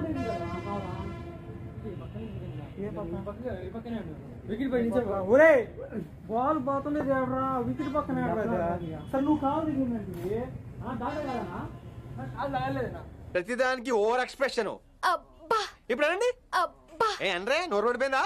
ఏ పక్క? వికెట్ పై నుంచి ఒరే బాల్ పోతుంది రా వికెట్ పక్కన అసలు నువ్వు కాదు దిగిందండి ప్రతిదానికి ఓవర్ ఎక్స్ప్రెషన్ అబ్బా ఇప్పుడు అనండి అబ్బా ఏ అనరే నోరు పడిపోయిందా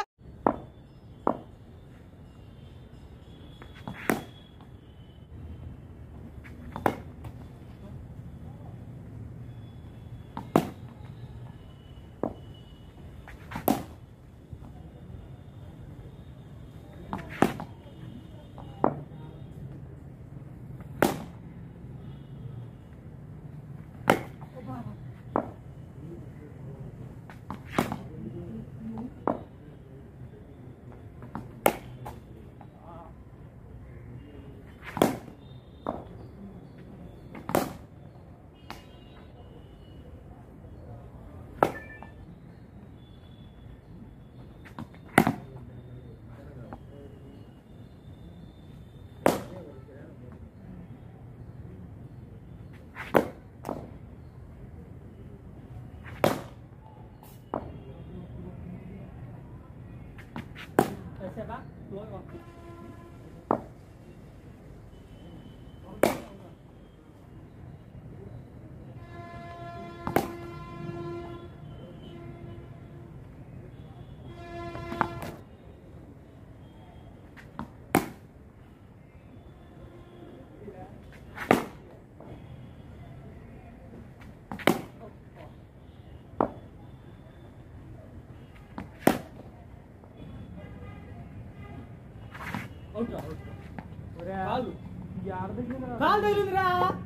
కాలు ఆడ దిగిందిరా కాలు తగిలిందిరా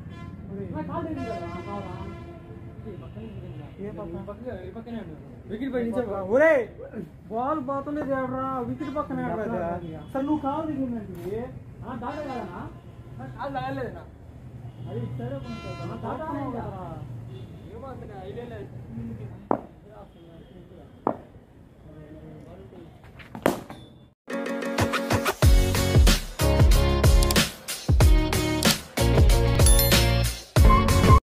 ఏ పక్క? వికెట్ పై నుంచి ఒరే బాల్ పోతుంది రా వికెట్ పక్కన అసలు నువ్వు కాదు దిగిందండి కాలు తగలేదునా అది సరే కొంచెం. దాటాలి ఇంకా. కదరా. ఏమో అంత ఐడియా లేదు